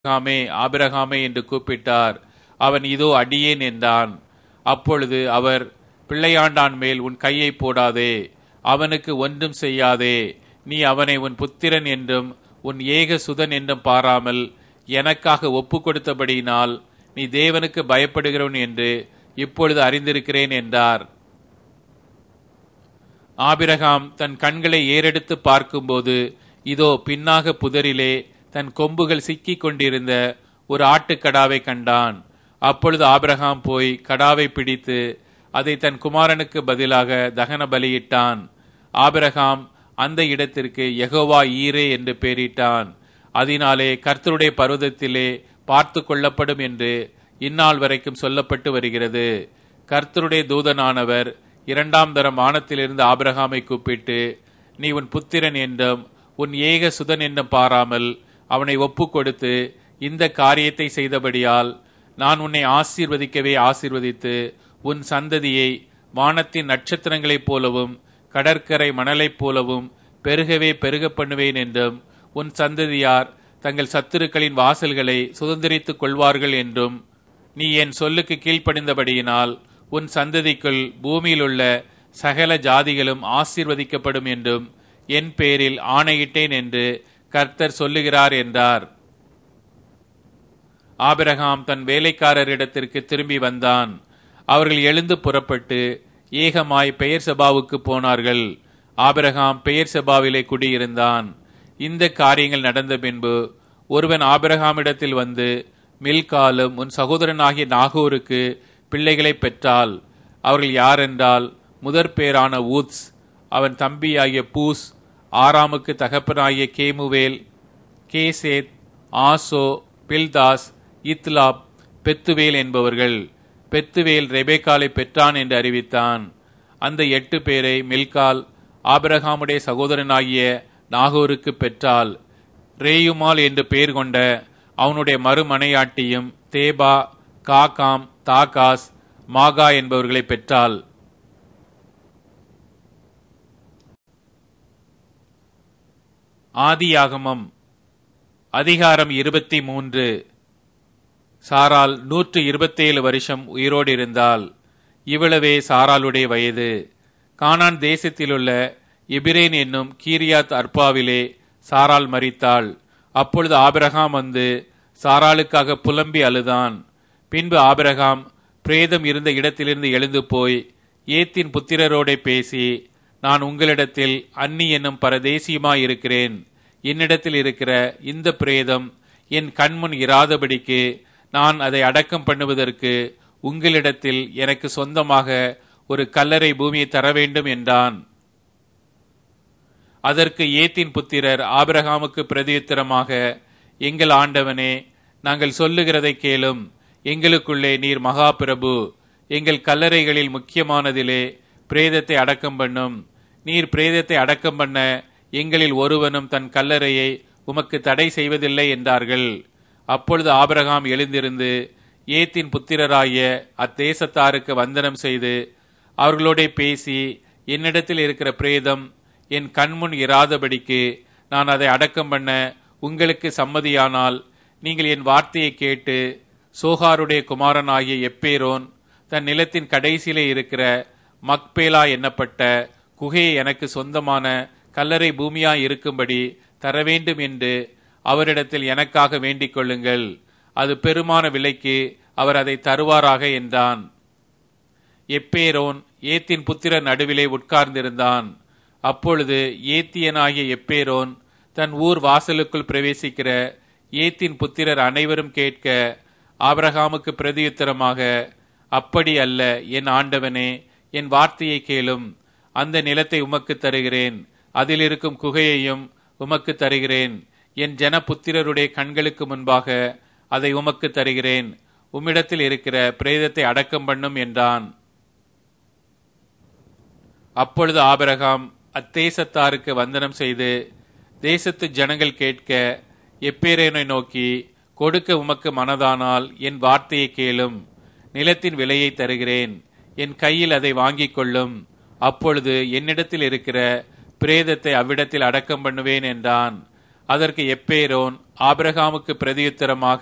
ஆபிரகாமே ஆபிரகாமே என்று கூப்பிட்டார் அவன் இதோ அடியேன் என்றான் அப்பொழுது அவர் பிள்ளையாண்டான் மேல் உன் கையை போடாதே அவனுக்கு ஒன்றும் செய்யாதே நீ அவனை உன் புத்திரன் என்றும் உன் ஏக சுதன் என்றும் பாராமல் எனக்காக ஒப்பு கொடுத்தபடியினால் நீ தேவனுக்கு பயப்படுகிறவன் என்று இப்பொழுது அறிந்திருக்கிறேன் என்றார் ஆபிரகாம் தன் கண்களை ஏறெடுத்து பார்க்கும்போது இதோ பின்னாக புதரிலே தன் கொம்புகள் சிக்கிக் கொண்டிருந்த ஒரு ஆட்டுக்கடாவை கண்டான் அப்பொழுது ஆபிரகாம் போய் கடாவை பிடித்து அதை தன் குமாரனுக்கு பதிலாக தகன பலியிட்டான் ஆபிரகாம் அந்த இடத்திற்கு யெகோவா ஈரே என்று பெயரிட்டான் அதனாலே கர்த்தருடைய பர்வதத்திலே பார்த்து கொள்ளப்படும் என்று இந்நாள் வரைக்கும் சொல்லப்பட்டு வருகிறது கர்த்தருடைய தூதனானவர் இரண்டாம் தரம் வானத்திலிருந்து ஆபிரகாமை கூப்பிட்டு நீ உன் புத்திரன் என்றும் உன் ஏக சுதன் என்றும் பாராமல் அவனை ஒப்பு கொடுத்து இந்த காரியத்தை செய்தபடியால் நான் உன்னை ஆசீர்வதிக்கவே ஆசீர்வதித்து உன் சந்ததியை வானத்தின் நட்சத்திரங்களைப் போலவும் கடற்கரை மணலைப் போலவும் பெருகவே பெருக பண்ணுவேன் என்றும் உன் சந்ததியார் தங்கள் சத்துருக்களின் வாசல்களை சுதந்திரித்துக் கொள்வார்கள் என்றும் நீ என் சொல்லுக்கு கீழ்ப்படிந்தபடியினால் உன் சந்ததிக்குள் பூமியிலுள்ள சகல ஜாதிகளும் ஆசீர்வதிக்கப்படும் என்றும் என் பேரில் ஆணையிட்டேன் என்று கர்த்தர் சொல்லுகிறார் என்றார் ஆபிரகாம் தன் வேலைக்காரரிடத்திற்கு திரும்பி வந்தான் அவர்கள் எழுந்து புறப்பட்டு ஏகமாய் பெயர் சபாவுக்கு போனார்கள் ஆபிரகாம் பெயர் சபாவிலே குடியிருந்தான் இந்த காரியங்கள் நடந்த பின்பு ஒருவன் ஆபிரகாமிடத்தில் வந்து மில்காலும் உன் சகோதரனாகிய நாகூருக்கு பிள்ளைகளை பெற்றால் அவர்கள் யாரென்றால் முதற் பேரான ஊத்ஸ் அவன் தம்பியாகிய பூஸ் ஆறாமுக்கு தகப்பனாகிய கேமுவேல் கேசேத் ஆசோ பில்தாஸ் இத்லாப் பெத்துவேல் என்பவர்கள் பெத்துவேல் ரெபேக்காலை பெற்றான் என்று அறிவித்தான் அந்த எட்டு பேரை மில்கால் ஆபிரகாமுடைய சகோதரனாகிய நாகூருக்கு பெற்றால் ரேயுமால் என்று பெயர் கொண்ட அவனுடைய மறுமனையாட்டியும் தேபா காகாம் தாகாஸ் மாகா என்பவர்களை பெற்றாள் ஆதியாகமம் அதிகாரம் இருபத்தி மூன்று சாரால் நூற்று இருபத்தேழு வருஷம் உயிரோடு இருந்தால் இவ்வளவே சாராளுடைய வயது கானான் தேசத்திலுள்ள எபிரேன் என்னும் கீரியாத் அர்பாவிலே சாரால் மறித்தாள் அப்பொழுது ஆபிரகாம் வந்து சாராளுக்காக புலம்பி அழுதான் பின்பு ஆபிரகாம் பிரேதம் இருந்த இடத்திலிருந்து எழுந்து போய் ஏத்தின் புத்திரரோடே பேசி நான் உங்களிடத்தில் அன்னி என்னும் பரதேசியமாயிருக்கிறேன் என்னிடத்தில் இருக்கிற இந்த பிரேதம் என் கண்முன் இராதபடிக்கு நான் அதை அடக்கம் பண்ணுவதற்கு உங்களிடத்தில் எனக்கு சொந்தமாக ஒரு கல்லறை பூமியை தர வேண்டும் என்றான் அதற்கு ஏத்தின் புத்திரர் ஆபிரகாமுக்கு பிரதியுத்தரமாக எங்கள் ஆண்டவனே நாங்கள் சொல்லுகிறதை கேளும் எங்களுக்குள்ளே நீர் மகா பிரபு எங்கள் கல்லறைகளில் முக்கியமானதிலே பிரேதத்தை அடக்கம் பண்ணும் நீர் பிரேதத்தை அடக்கம் பண்ண எங்களில் ஒருவனும் தன் கல்லறையை உமக்கு தடை செய்வதில்லை என்றார்கள் அப்பொழுது ஆபிரகாம் எழுந்திருந்து ஏத்தின் புத்திரராகிய அத்தேசத்தாருக்கு வந்தனம் செய்து அவர்களோட பேசி என்னிடத்தில் இருக்கிற பிரேதம் என் கண்முன் இராதபடிக்கு நான் அதை அடக்கம் பண்ண உங்களுக்கு சம்மதியானால் நீங்கள் என் வார்த்தையை கேட்டு சோகாருடைய குமாரனாகிய எப்பேரோன் தன் நிலத்தின் கடைசியிலே இருக்கிற மக்பேலா எண்ணப்பட்ட குகையை எனக்கு சொந்தமான கல்லறை பூமியா இருக்கும்படி தர வேண்டும் என்று அவரிடத்தில் எனக்காக வேண்டிக் கொள்ளுங்கள் அது பெருமான விலைக்கு அவர் அதை தருவாராக என்றான் எப்பேரோன் ஏத்தின் புத்திரர் நடுவிலே உட்கார்ந்திருந்தான் அப்பொழுது ஏத்தியனாகிய எப்பேரோன் தன் ஊர் வாசலுக்குள் பிரவேசிக்கிற ஏத்தின் புத்திரர் அனைவரும் கேட்க ஆபிரகாமுக்கு பிரதியுத்தரமாக அப்படி அல்ல என் ஆண்டவனே என் வார்த்தையை கேளும் அந்த நிலத்தை உமக்கு தருகிறேன் அதில் இருக்கும் குகையையும் உமக்கு தருகிறேன் என் ஜன புத்திரருடைய கண்களுக்கு முன்பாக அதை உமக்கு தருகிறேன் உம்மிடத்தில் இருக்கிற பிரேதத்தை அடக்கம் பண்ணும் என்றான் அப்பொழுது ஆபரகாம் அத்தேசத்தாருக்கு வந்தனம் செய்து தேசத்து ஜனங்கள் கேட்க எப்பேரேனை நோக்கி கொடுக்க உமக்கு மனதானால் என் வார்த்தையை கேளும் நிலத்தின் விலையை தருகிறேன் என் கையில் அதை வாங்கிக் கொள்ளும் அப்பொழுது என்னிடத்தில் இருக்கிற பிரேதத்தை அவ்விடத்தில் அடக்கம் பண்ணுவேன் என்றான் அதற்கு எப்பேரோன் ஆபிரகாமுக்கு பிரதியுத்தரமாக